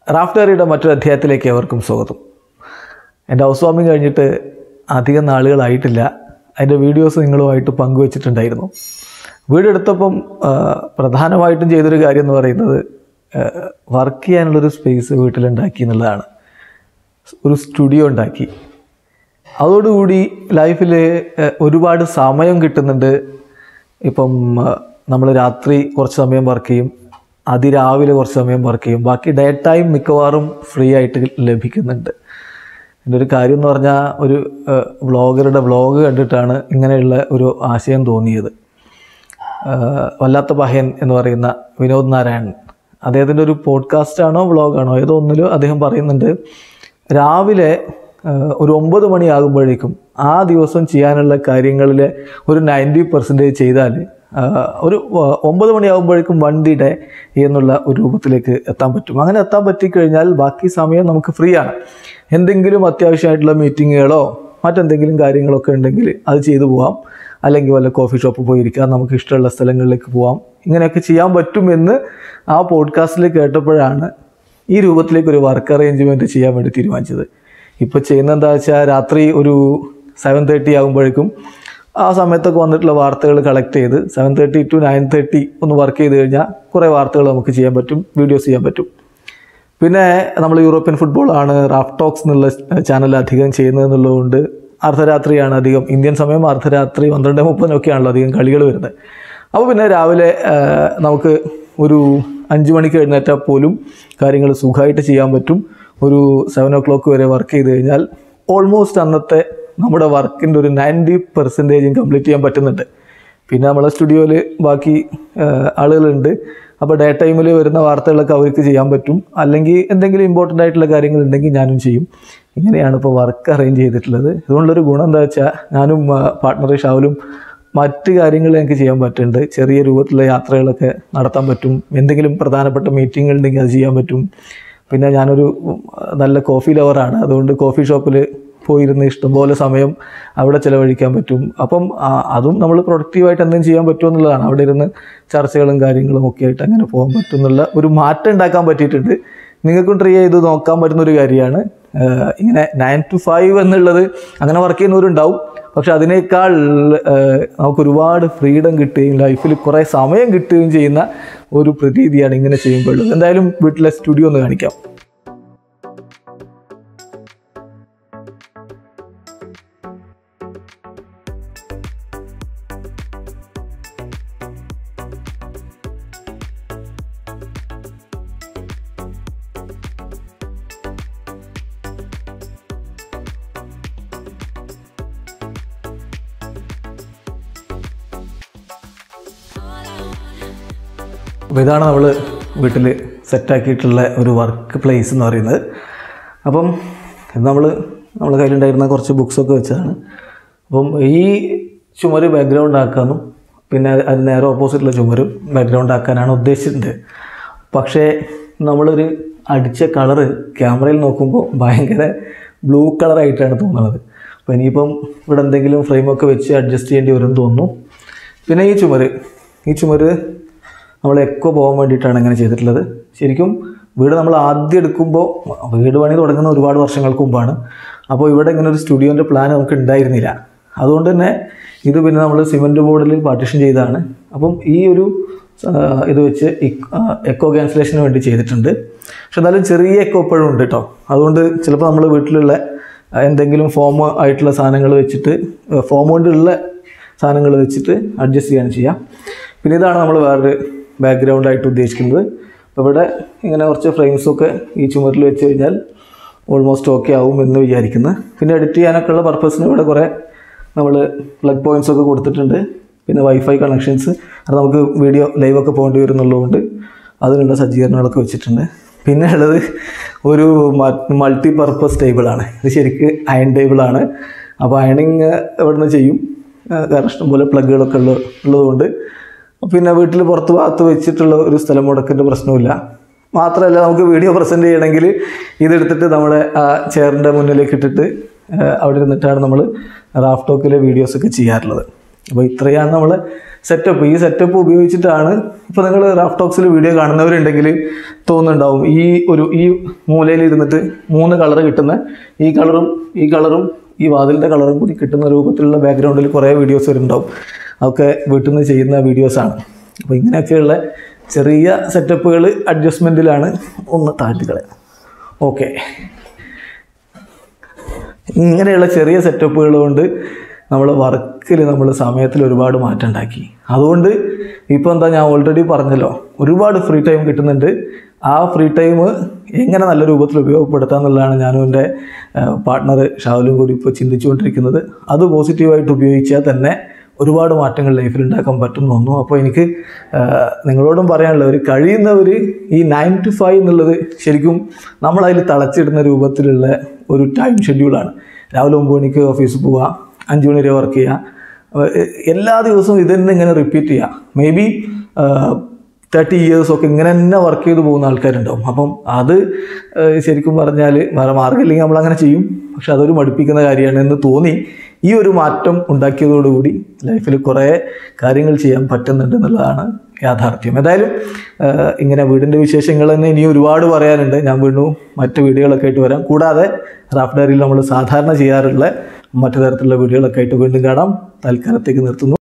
റാഫ്റ്ററിയുടെ മറ്റൊരു അധ്യായത്തിലേക്ക് ഏവർക്കും സ്വാഗതം എൻ്റെ ഹൗസ് വാമിങ് കഴിഞ്ഞിട്ട് അധികം നാളുകളായിട്ടില്ല അതിൻ്റെ വീഡിയോസ് നിങ്ങളുമായിട്ട് പങ്കുവച്ചിട്ടുണ്ടായിരുന്നു വീടെടുത്തപ്പം ആ, പ്രധാനമായിട്ടും ചെയ്തൊരു കാര്യം എന്ന് പറയുന്നത് വർക്ക് ചെയ്യാനുള്ളൊരു സ്പേസ് വീട്ടിലുണ്ടാക്കി എന്നുള്ളതാണ് ഒരു സ്റ്റുഡിയോ ഉണ്ടാക്കി അതോടുകൂടി ലൈഫിൽ ഒരുപാട് സമയം കിട്ടുന്നുണ്ട് ഇപ്പം നമ്മൾ രാത്രി കുറച്ച് സമയം വർക്ക് ചെയ്യും അതിരാവിലെ കുറച്ച് സമയം വർക്ക് ചെയ്യും ബാക്കി ഡേ ടൈം മിക്കവാറും ഫ്രീ ആയിട്ട് ലഭിക്കുന്നുണ്ട് എൻ്റെ ഒരു കാര്യം എന്ന് പറഞ്ഞാൽ ഒരു വ്ളോഗറുടെ വ്ളോഗ് കണ്ടിട്ടാണ് ഇങ്ങനെയുള്ള ഒരു ആശയം തോന്നിയത് ആഹ് വല്ലാത്ത പഹയൻ എന്ന് പറയുന്ന വിനോദ് നാരായണൻ അദ്ദേഹത്തിൻ്റെ ഒരു പോഡ്കാസ്റ്റാണോ വ്ളോഗാണോ ഏതോ ഒന്നിലും അദ്ദേഹം പറയുന്നുണ്ട് രാവിലെ ആഹ് ഒരു ഒമ്പത് മണിയാകുമ്പോഴേക്കും ആ ദിവസം ചെയ്യാനുള്ള കാര്യങ്ങളിൽ ഒരു നയൻറ്റി പെർസെൻറ്റേജ് ചെയ്താൽ ആഹ് ഒരു വ- ഒമ്പത് മണിയാകുമ്പോഴേക്കും വണ്ടി ഡേ എന്നുള്ള ഒരു രൂപത്തിലേക്ക് എത്താൻ പറ്റും അങ്ങനെ എത്താൻ പറ്റിക്കഴിഞ്ഞാൽ ബാക്കി സമയം നമുക്ക് ഫ്രീ ആണ് എന്തെങ്കിലും അത്യാവശ്യമായിട്ടുള്ള മീറ്റിങ്ങുകളോ മറ്റെന്തെങ്കിലും കാര്യങ്ങളൊക്കെ ഉണ്ടെങ്കിൽ അത് ചെയ്തു പോവാം അല്ലെങ്കിൽ വല്ല കോഫി ഷോപ്പിൽ പോയി ഇരിക്കാം നമുക്ക് ഇഷ്ടമുള്ള സ്ഥലങ്ങളിലേക്ക് പോവാം ഇങ്ങനെയൊക്കെ ചെയ്യാൻ പറ്റുമെന്ന് ആ പോഡ്കാസ്റ്റിൽ കേട്ടപ്പോഴാണ് ഈ രൂപത്തിലേക്ക് ഒരു വർക്ക് അറേഞ്ച്മെൻറ്റ് ചെയ്യാൻ വേണ്ടി തീരുമാനിച്ചത് ഇപ്പോൾ ചെയ്യുന്നത് എന്താ വെച്ചാൽ രാത്രി ഒരു സെവൻ തേർട്ടി ആകുമ്പോഴേക്കും ആ സമയത്തൊക്കെ വന്നിട്ടുള്ള വാർത്തകൾ കളക്ട് ചെയ്ത് seven thirty to nine thirty ഒന്ന് വർക്ക് ചെയ്ത് കഴിഞ്ഞാൽ കുറേ വാർത്തകൾ നമുക്ക് ചെയ്യാൻ പറ്റും വീഡിയോസ് ചെയ്യാൻ പറ്റും പിന്നെ നമ്മൾ യൂറോപ്യൻ ഫുട്ബോളാണ് റാഫ് ടോക്സ് എന്നുള്ള ചാനൽ അധികം ചെയ്യുന്നത് എന്നുള്ളതുകൊണ്ട് അർദ്ധരാത്രിയാണ് അധികം ഇന്ത്യൻ സമയം അർദ്ധരാത്രി പന്ത്രണ്ട് മുപ്പതിനൊക്കെയാണല്ലോ അധികം കളികൾ വരുന്നത് അപ്പോൾ പിന്നെ രാവിലെ ആ, നമുക്ക് ഒരു അഞ്ച് മണിക്ക് എഴുന്നേറ്റാൽ പോലും കാര്യങ്ങൾ സുഖമായിട്ട് ചെയ്യാൻ പറ്റും ഒരു സെവൻ ഓ ക്ലോക്ക് വരെ വർക്ക് ചെയ്ത് കഴിഞ്ഞാൽ ഓൾമോസ്റ്റ് അന്നത്തെ നമ്മുടെ വർക്കിൻ്റെ ഒരു നയൻറ്റി പെർസെൻറ്റേജും കംപ്ലീറ്റ് ചെയ്യാൻ പറ്റുന്നുണ്ട് പിന്നെ നമ്മളെ സ്റ്റുഡിയോയിൽ ബാക്കി ആ, ആളുകളുണ്ട് അപ്പോൾ ഡേ ടൈമിൽ വരുന്ന വാർത്തകളൊക്കെ അവർക്ക് ചെയ്യാൻ പറ്റും അല്ലെങ്കിൽ എന്തെങ്കിലും ഇമ്പോർട്ടൻ്റ് ആയിട്ടുള്ള കാര്യങ്ങൾ ഉണ്ടെങ്കിൽ ഞാനും ചെയ്യും ഇങ്ങനെയാണ് ഇപ്പോൾ വർക്ക് അറേഞ്ച് ചെയ്തിട്ടുള്ളത് ഇതുകൊണ്ടൊരു ഗുണം എന്താ വെച്ചാൽ ഞാനും പാർട്ട്ണർ ഷാവലും മറ്റ് കാര്യങ്ങൾ എനിക്ക് ചെയ്യാൻ പറ്റുന്നുണ്ട് ചെറിയ രൂപത്തിലുള്ള യാത്രകളൊക്കെ നടത്താൻ പറ്റും എന്തെങ്കിലും പ്രധാനപ്പെട്ട മീറ്റിംഗ് ഉണ്ടെങ്കിൽ അത് ചെയ്യാൻ പറ്റും പിന്നെ ഞാനൊരു ഉം, നല്ല കോഫി ലവറാണ് അതുകൊണ്ട് കോഫി ഷോപ്പിൽ പോയിരുന്ന് ഇഷ്ടംപോലെ സമയം അവിടെ ചിലവഴിക്കാൻ പറ്റും അപ്പം ആ, അതും നമ്മൾ പ്രൊഡക്റ്റീവായിട്ട് എന്തെങ്കിലും ചെയ്യാൻ പറ്റുമോ എന്നുള്ളതാണ് അവിടെ ഇരുന്ന് ചർച്ചകളും കാര്യങ്ങളും ഒക്കെ ആയിട്ട് അങ്ങനെ പോകാൻ പറ്റും എന്നുള്ള ഒരു മാറ്റം ഉണ്ടാക്കാൻ പറ്റിയിട്ടുണ്ട് നിങ്ങൾക്കും ട്രൈ ചെയ്ത് നോക്കാൻ പറ്റുന്ന ഒരു കാര്യമാണ് ആഹ് ഇങ്ങനെ നയൻ ടു ഫൈവ് എന്നുള്ളത് അങ്ങനെ വർക്ക് ചെയ്യുന്നവരുണ്ടാവും പക്ഷെ അതിനേക്കാൾ ആഹ് നമുക്ക് ഒരുപാട് ഫ്രീഡം കിട്ടുകയും ലൈഫിൽ കുറേ സമയം കിട്ടുകയും ചെയ്യുന്ന ഒരു പ്രതീതിയാണ് ഇങ്ങനെ ചെയ്യുമ്പോഴുള്ളത് എന്തായാലും വീട്ടിലെ സ്റ്റുഡിയോ ഒന്ന് കാണിക്കാം അപ്പോൾ ഇതാണ് നമ്മൾ വീട്ടിൽ സെറ്റാക്കിയിട്ടുള്ള ഒരു വർക്ക് പ്ലേസ് എന്ന് പറയുന്നത് അപ്പം ഇത് നമ്മൾ നമ്മുടെ കയ്യിലുണ്ടായിരുന്ന കുറച്ച് ബുക്സൊക്കെ വെച്ചതാണ് അപ്പം ഈ ചുമര് ബാക്ക്ഗ്രൗണ്ട് ആക്കാനും പിന്നെ അതിന് നേരെ ഓപ്പോസിറ്റുള്ള ചുമരും ബാക്ക്ഗ്രൗണ്ട് ആക്കാനാണ് ഉദ്ദേശിച്ചിട്ടുണ്ട് പക്ഷേ നമ്മളൊരു അടിച്ച കളറ് ക്യാമറയിൽ നോക്കുമ്പോൾ ഭയങ്കര ബ്ലൂ കളറായിട്ടാണ് തോന്നുന്നത് അപ്പോൾ ഇനിയിപ്പം ഇവിടെ എന്തെങ്കിലും ഫ്രെയിമൊക്കെ വെച്ച് അഡ്ജസ്റ്റ് ചെയ്യേണ്ടി വരും എന്ന് തോന്നുന്നു പിന്നെ ഈ ചുമര് ഈ ചുമര് നമ്മൾ എക്കോ പോകാൻ വേണ്ടിയിട്ടാണ് അങ്ങനെ ചെയ്തിട്ടുള്ളത് ശരിക്കും വീട് നമ്മൾ ആദ്യം എടുക്കുമ്പോൾ വീട് പണി തുടങ്ങുന്ന ഒരുപാട് വർഷങ്ങൾക്ക് മുമ്പാണ് അപ്പോൾ ഇവിടെ ഇങ്ങനെ ഒരു സ്റ്റുഡിയോൻ്റെ പ്ലാൻ നമുക്ക് ഉണ്ടായിരുന്നില്ല അതുകൊണ്ട് തന്നെ ഇത് പിന്നെ നമ്മൾ സിമൻറ്റ് ബോർഡിൽ പാർട്ടീഷൻ ചെയ്തതാണ് അപ്പം ഈ ഒരു ആ, ഇത് വെച്ച് എക്കോ ക്യാൻസലേഷന് വേണ്ടി ചെയ്തിട്ടുണ്ട് പക്ഷെ എന്നാലും ചെറിയ എക്കോ ഇപ്പോഴും ഉണ്ട് കേട്ടോ അതുകൊണ്ട് ചിലപ്പോൾ നമ്മൾ വീട്ടിലുള്ള ആ, എന്തെങ്കിലും ഫോം ആയിട്ടുള്ള സാധനങ്ങൾ വെച്ചിട്ട് ഫോം കൊണ്ടുള്ള സാധനങ്ങൾ വെച്ചിട്ട് അഡ്ജസ്റ്റ് ചെയ്യാണ് ചെയ്യാം പിന്നെ ഇതാണ് നമ്മൾ വേറൊരു ബാക്ക്ഗ്രൗണ്ട് ആയിട്ട് ഉദ്ദേശിക്കുന്നത് അപ്പോൾ ഇവിടെ ഇങ്ങനെ കുറച്ച് ഫ്രെയിംസൊക്കെ ഈ ചുമരിൽ വെച്ച് കഴിഞ്ഞാൽ ഓൾമോസ്റ്റ് ഓക്കെ ആവും എന്ന് വിചാരിക്കുന്നു പിന്നെ എഡിറ്റ് ചെയ്യാനൊക്കെ ഉള്ള പർപ്പസിന് ഇവിടെ കുറേ നമ്മൾ പ്ലഗ് പോയിൻറ്റ്സ് ഒക്കെ കൊടുത്തിട്ടുണ്ട് പിന്നെ വൈഫൈ കണക്ഷൻസ് അത് നമുക്ക് വീഡിയോ ലൈവൊക്കെ പോകേണ്ടി വരുന്നുള്ളതുകൊണ്ട് അതിനുള്ള സജ്ജീകരണങ്ങളൊക്കെ വെച്ചിട്ടുണ്ട് പിന്നെ ഉള്ളത് ഒരു മൾട്ടി പർപ്പസ് ടേബിളാണ് ഇത് ശരിക്ക് അയൺ ടേബിളാണ് അപ്പോൾ അയണിങ് ഇവിടെ നിന്ന് ചെയ്യും ആ, കാരണം ഇഷ്ടംപോലെ പ്ലഗുകളൊക്കെ ഉള്ള ഉള്ളതുകൊണ്ട് പിന്നെ വീട്ടിൽ പുറത്ത് ഭാഗത്ത് വെച്ചിട്ടുള്ള ഒരു സ്ഥലം മുടക്കിൻ്റെ പ്രശ്നമില്ല മാത്രമല്ല നമുക്ക് വീഡിയോ പ്രസൻറ്റ് ചെയ്യണമെങ്കിൽ ഇതെടുത്തിട്ട് നമ്മുടെ ആ ചെയറിൻ്റെ മുന്നിലേക്ക് ഇട്ടിട്ട് ആ, അവിടെ ഇരുന്നിട്ടാണ് നമ്മൾ റാഫ് ടോക്കിലെ വീഡിയോസൊക്കെ ചെയ്യാറുള്ളത് അപ്പോൾ ഇത്രയാണ് നമ്മൾ സെറ്റപ്പ് ഈ സെറ്റപ്പ് ഉപയോഗിച്ചിട്ടാണ് ഇപ്പോൾ നിങ്ങൾ റാഫ് ടോക്സിൽ വീഡിയോ കാണുന്നവരുണ്ടെങ്കിൽ തോന്നുന്നുണ്ടാവും ഈ ഒരു ഈ മൂലയിൽ ഇരുന്നിട്ട് മൂന്ന് കളർ കിട്ടുന്ന ഈ കളറും ഈ കളറും ഈ വാതിലിൻ്റെ കളറും കൂടി കിട്ടുന്ന രൂപത്തിലുള്ള ബാക്ക്ഗ്രൗണ്ടിൽ കുറേ വീഡിയോസ് വരുന്നുണ്ടാവും അതൊക്കെ വീട്ടിൽ നിന്ന് ചെയ്യുന്ന വീഡിയോസാണ് അപ്പോൾ ഇങ്ങനെയൊക്കെയുള്ള ചെറിയ സെറ്റപ്പുകൾ അഡ്ജസ്റ്റ്മെൻറ്റിലാണ് ഒന്ന് താഴ്ത്തിക്കളയാം ഓക്കെ ഇങ്ങനെയുള്ള ചെറിയ സെറ്റപ്പുകൾ കൊണ്ട് നമ്മൾ വർക്കിൽ നമ്മൾ സമയത്തിൽ ഒരുപാട് മാറ്റം ഉണ്ടാക്കി അതുകൊണ്ട് ഇപ്പോൾ എന്താ ഞാൻ ഓൾറെഡി പറഞ്ഞല്ലോ ഒരുപാട് ഫ്രീ ടൈം കിട്ടുന്നുണ്ട് ആ ഫ്രീ ടൈം എങ്ങനെ നല്ല രൂപത്തിൽ ഉപയോഗപ്പെടുത്താം എന്നുള്ളതാണ് ഞാനും എൻ്റെ പാർട്ട്ണർ ഷാവലും കൂടി ഇപ്പോൾ ചിന്തിച്ചുകൊണ്ടിരിക്കുന്നത് അത് പോസിറ്റീവായിട്ട് ഉപയോഗിച്ചാൽ തന്നെ ഒരുപാട് മാറ്റങ്ങൾ ലൈഫിൽ ഉണ്ടാക്കാൻ പറ്റും തോന്നുന്നു അപ്പോൾ എനിക്ക് ആ, നിങ്ങളോടും പറയാനുള്ള ഒരു കഴിയുന്നവർ ഈ നയൻ ടു ഫൈവ് എന്നുള്ളത് ശരിക്കും നമ്മളതിൽ തളച്ചിടുന്ന രൂപത്തിലുള്ള ഒരു ടൈം ഷെഡ്യൂളാണ് രാവിലെ ഒമ്പത് മണിക്ക് ഓഫീസിൽ പോവുക അഞ്ച് മണി വരെ വർക്ക് ചെയ്യുക അപ്പോൾ, എ- എല്ലാ ദിവസവും ഇത് തന്നെ ഇങ്ങനെ റിപ്പീറ്റ് ചെയ്യുക മേ ബി തേർട്ടി ഇയേഴ്സൊക്കെ ഇങ്ങനെ തന്നെ വർക്ക് ചെയ്ത് പോകുന്ന ആൾക്കാരുണ്ടാവും അപ്പം അത് ഏഹ്, ശരിക്കും പറഞ്ഞാൽ വേറെ മാർഗ്ഗമില്ലെങ്കിൽ നമ്മളങ്ങനെ ചെയ്യും പക്ഷെ അതൊരു മടുപ്പിക്കുന്ന കാര്യമാണ് എന്ന് തോന്നി ഈ ഒരു മാറ്റം ഉണ്ടാക്കിയതോടുകൂടി ലൈഫിൽ കുറേ കാര്യങ്ങൾ ചെയ്യാൻ പറ്റുന്നുണ്ട് എന്നുള്ളതാണ് യാഥാർത്ഥ്യം ഏതായാലും ഏഹ്, ഇങ്ങനെ വീടിൻ്റെ വിശേഷങ്ങൾ തന്നെ ഇനി ഒരുപാട് പറയാനുണ്ട് ഞാൻ വീണ്ടും മറ്റ് വീഡിയോകളൊക്കെ ആയിട്ട് വരാം കൂടാതെ റാഫ് ഡയറിയിൽ നമ്മൾ സാധാരണ ചെയ്യാറുള്ള മറ്റു തരത്തിലുള്ള വീഡിയോകളൊക്കെ ആയിട്ട് വീണ്ടും കാണാം തൽക്കാലത്തേക്ക് നിർത്തുന്നു